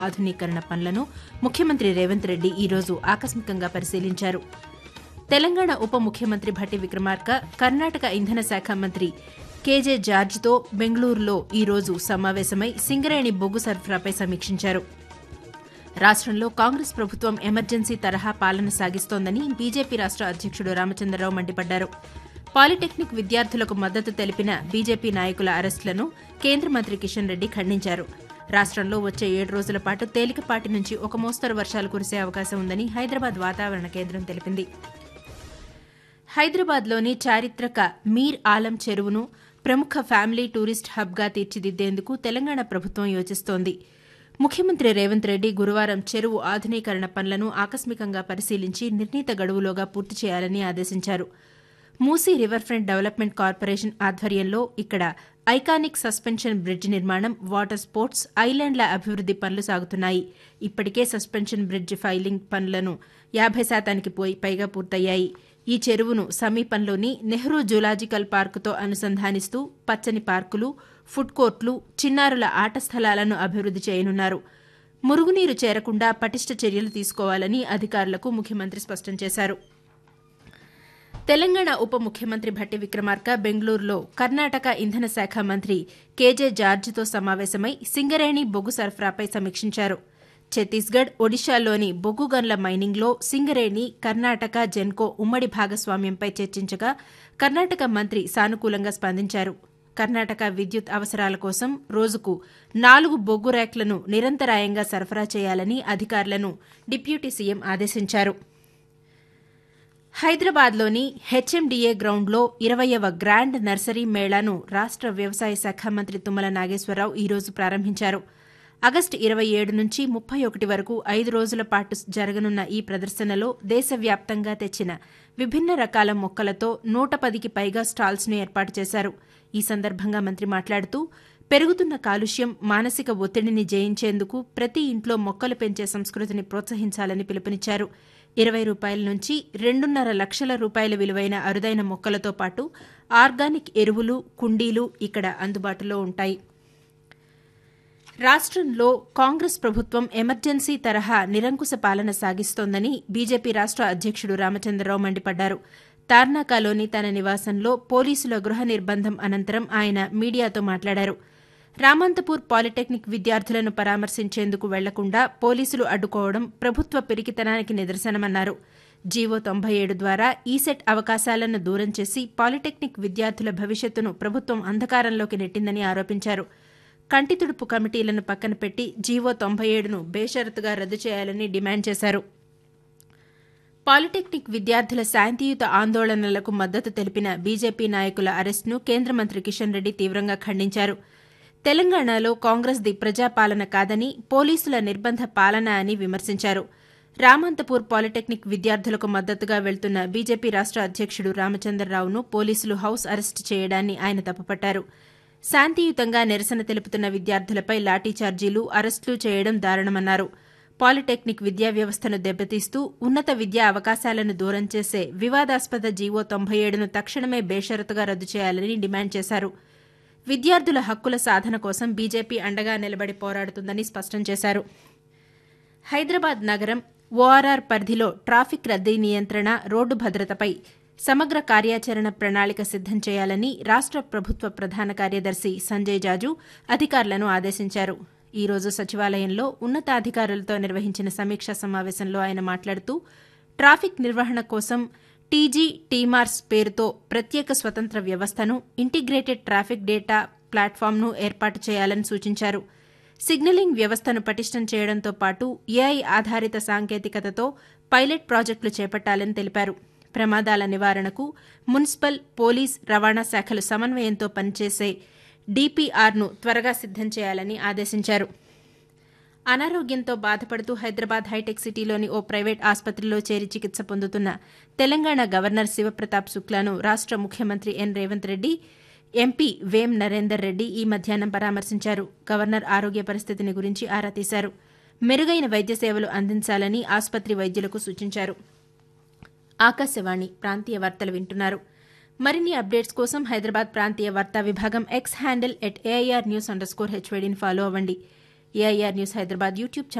ఆధునీకరణ పనులను ముఖ్యమంత్రి రేవంత్ రెడ్డి ఈరోజు ఆకస్మికంగా పరిశీలించారు తెలంగాణ ఉప ముఖ్యమంత్రి భట్టి విక్రమార్క కర్ణాటక ఇంధన శాఖ మంత్రి కేజే జార్జ్తో బెంగళూరులో ఈరోజు సమావేశమై సింగరేణి బొగ్గు సరఫరాపై సమీక్షించారు రాష్ట్రంలో కాంగ్రెస్ ప్రభుత్వం ఎమర్జెన్సీ తరహా పాలన సాగిస్తోందని బీజేపీ రాష్ట్ర అధ్యక్షుడు రామచంద్రరావు మండిపడ్డారు పాలిటెక్నిక్ విద్యార్థులకు మద్దతు తెలిపిన బీజేపీ నాయకుల అరెస్టులను కేంద్ర మంత్రి కిషన్ రెడ్డి ఖండించారు రాష్ట్రంలో వచ్చే ఏడు రోజుల పాటు తేలికపాటి నుంచి ఒక మోస్తరు వర్షాలు కురిసే అవకాశం ఉందని హైదరాబాద్ వాతావరణ కేంద్రం తెలిపింది హైదరాబాద్లోని చారిత్రక మీర్ ఆలం చెరువును ప్రముఖ ఫ్యామిలీ టూరిస్ట్ హబ్గా తీర్చిదిద్దేందుకు తెలంగాణ ప్రభుత్వం యోచిస్తోంది ముఖ్యమంత్రి రేవంత్ రెడ్డి గురువారం చెరువు ఆధునీకరణ పనులను ఆకస్మికంగా పరిశీలించి నిర్ణీత గడువులోగా పూర్తి చేయాలని ఆదేశించారు Musi river front development corporation ఆధ్వర్యంలో ఇక్కడ ఐకానిక్ సస్పెన్షన్ బ్రిడ్జ్ నిర్మాణం వాటర్ స్పోర్ట్స్ ఐలాండ్ల అభివృద్ది పనులు సాగుతున్నాయి ఇప్పటికే సస్పెన్షన్ బ్రిడ్జ్ ఫైలింగ్ పనులను యాభై శాతానికి పోయి పైగా పూర్తయ్యాయి ఈ చెరువును సమీపంలోని నెహ్రూ జూలాజికల్ పార్కుతో అనుసంధానిస్తూ పచ్చని పార్కులు ఫుడ్ కోర్టులు చిన్నారుల ఆట స్థలాలను అభివృద్ది చేయనున్నారు మురుగునీరు చేరకుండా పటిష్ట చర్యలు తీసుకోవాలని అధికారులకు ముఖ్యమంత్రి స్పష్టం చేశారు తెలంగాణ ఉప ముఖ్యమంత్రి భట్టి విక్రమార్క బెంగళూరులో కర్ణాటక ఇంధన శాఖ మంత్రి కేజే జార్జ్తో సమావేశమై సింగరేణి బొగ్గు సరఫరాపై సమీక్షించారు ఛత్తీస్గఢ్ ఒడిశాలోని బొగ్గు గన్ల మైనింగ్లో సింగరేణి కర్ణాటక జెన్కో ఉమ్మడి భాగస్వామ్యంపై చర్చించగా కర్ణాటక మంత్రి సానుకూలంగా స్పందించారు కర్ణాటక విద్యుత్ అవసరాల కోసం రోజుకు నాలుగు బొగ్గు ర్యాక్లను నిరంతరాయంగా సరఫరా చేయాలని అధికారులను డిప్యూటీ సీఎం ఆదేశించారు హైదరాబాద్లోని హెచ్ఎండిఏ గ్రౌండ్లో ఇరవయవ గ్రాండ్ నర్సరీ మేళాను రాష్ట వ్యవసాయ శాఖ మంత్రి తుమ్మల నాగేశ్వరరావు ఈరోజు ప్రారంభించారు ఆగస్టు ఇరవై ఏడు నుంచి ముప్పై ఒకటి వరకు ఐదు రోజుల పాటు జరగనున్న ఈ ప్రదర్శనలో దేశవ్యాప్తంగా తెచ్చిన విభిన్న రకాల మొక్కలతో నూట పదికి పైగా స్టాల్స్ను ఏర్పాటు చేశారు ఈ సందర్భంగా మంత్రి మాట్లాడుతూ పెరుగుతున్న కాలుష్యం మానసిక ఒత్తిడిని జయించేందుకు ప్రతి ఇంట్లో మొక్కలు పెంచే సంస్కృతిని ప్రోత్సహించాలని పిలుపునిచ్చారు ఇరవై రూపాయల నుంచి రెండున్నర లక్షల రూపాయల విలువైన అరుదైన మొక్కలతో పాటు ఆర్గానిక్ ఎరువులు కుండీలు ఇక్కడ అందుబాటులో ఉంటాయి రాష్ట్రంలో కాంగ్రెస్ ప్రభుత్వం ఎమర్జెన్సీ తరహా నిరంకుశ పాలన సాగిస్తోందని బీజేపీ రాష్ట్ర అధ్యక్షుడు రామచంద్రరావు మండిపడ్డారు తార్నాకాలోని తన నివాసంలో పోలీసుల గృహ నిర్బంధం అనంతరం ఆయన మీడియాతో మాట్లాడారు రామంతపూర్ పాలిటెక్నిక్ విద్యార్థులను పరామర్శించేందుకు వెళ్లకుండా పోలీసులు అడ్డుకోవడం ప్రభుత్వ పిరికితనానికి నిదర్శనమన్నారు జీవో తొంభై ఏడు ద్వారా ఈసెట్ అవకాశాలను దూరం చేసి పాలిటెక్నిక్ విద్యార్థుల భవిష్యత్తును ప్రభుత్వం అంధకారంలోకి నెట్టిందని ఆరోపించారు కంటితుడుపు కమిటీలను పక్కన పెట్టి జీవో తొంభై ఏడును బేషరతుగా రద్దు చేయాలని డిమాండ్ చేశారు పాలిటెక్నిక్ విద్యార్థుల శాంతియుత ఆందోళనలకు మద్దతు తెలిపిన బీజేపీ నాయకుల అరెస్టును కేంద్ర మంత్రి కిషన్ రెడ్డి తీవ్రంగా ఖండించారు తెలంగాణలో కాంగ్రెస్ది ప్రజాపాలన కాదని పోలీసుల నిర్బంధ పాలన అని విమర్శించారు రామంతపూర్ పాలిటెక్నిక్ విద్యార్థులకు మద్దతుగా వెళ్తున్న బీజేపీ రాష్ట అధ్యక్షుడు రామచంద్రరావును పోలీసులు హౌస్ అరెస్టు చేయడాన్ని ఆయన తప్పుపట్టారు శాంతియుతంగా నిరసన తెలుపుతున్న విద్యార్థులపై లాఠీచార్జీలు అరెస్టులు చేయడం దారుణమన్నారు పాలిటెక్నిక్ విద్యా వ్యవస్థను దెబ్బతీస్తూ ఉన్నత విద్యా అవకాశాలను దూరం చేసే వివాదాస్పద జీవో తొంభై ఏడును తక్షణమే బేషరతుగా రద్దు చేయాలని డిమాండ్ చేశారు విద్యార్థుల హక్కుల సాధన కోసం బీజేపీ అండగా నిలబడి పోరాడుతుందని స్పష్టం చేశారు హైదరాబాద్ నగరం ఓఆర్ఆర్ పరిధిలో ట్రాఫిక్ రద్దీ నియంత్రణ రోడ్డు భద్రతపై సమగ్ర కార్యాచరణ ప్రణాళిక సిద్దం చేయాలని రాష్ట ప్రభుత్వ ప్రధాన కార్యదర్శి సంజయ్ జాజు అధికారులను ఆదేశించారు ఈ రోజు సచివాలయంలో ఉన్నతాధికారులతో నిర్వహించిన సమీక్షా సమావేశంలో ఆయన మాట్లాడుతూ ట్రాఫిక్ నిర్వహణ కోసం టీజీ టీమార్స్ పేరుతో ప్రత్యేక స్వతంత్ర వ్యవస్థను ఇంటిగ్రేటెడ్ ట్రాఫిక్ డేటా ప్లాట్ఫామ్ను ఏర్పాటు చేయాలని సూచించారు సిగ్నలింగ్ వ్యవస్థను పటిష్టం చేయడంతో పాటు ఏఐ ఆధారిత సాంకేతికతతో పైలట్ ప్రాజెక్టులు చేపట్టాలని తెలిపారు ప్రమాదాల నివారణకు మున్సిపల్ పోలీస్ రవాణా శాఖలు సమన్వయంతో పనిచేసే డీపీఆర్ను త్వరగా సిద్దం చేయాలని ఆదేశించారు అనారోగ్యంతో బాధపడుతూ హైదరాబాద్ హైటెక్ సిటీలోని ఓ ప్రైవేట్ ఆసుపత్రిలో చేరి చికిత్స పొందుతున్న తెలంగాణ గవర్నర్ శివప్రతాప్ శుక్లాను రాష్ట ముఖ్యమంత్రి ఎన్ రేవంత్ రెడ్డి ఎంపీ వేం నరేందర్ రెడ్డి ఈ మధ్యాహ్నం పరామర్శించారు గవర్నర్ ఆరోగ్య పరిస్థితిని గురించి ఆరా తీశారు మెరుగైన వైద్య సేవలు అందించాలని ఆసుపత్రి వైద్యులకు సూచించారు ఆకాశవాణి ప్రాంతీయ వార్తలు వింటున్నారు మరిన్ని అప్డేట్స్ కోసం హైదరాబాద్ ప్రాంతీయ వార్తా విభాగం X handle at AIR news underscore స్కోర్ హెచ్వైడీని ఫాలో అవ్వండి ఏఐఆర్ న్యూస్ హైదరాబాద్ యూట్యూబ్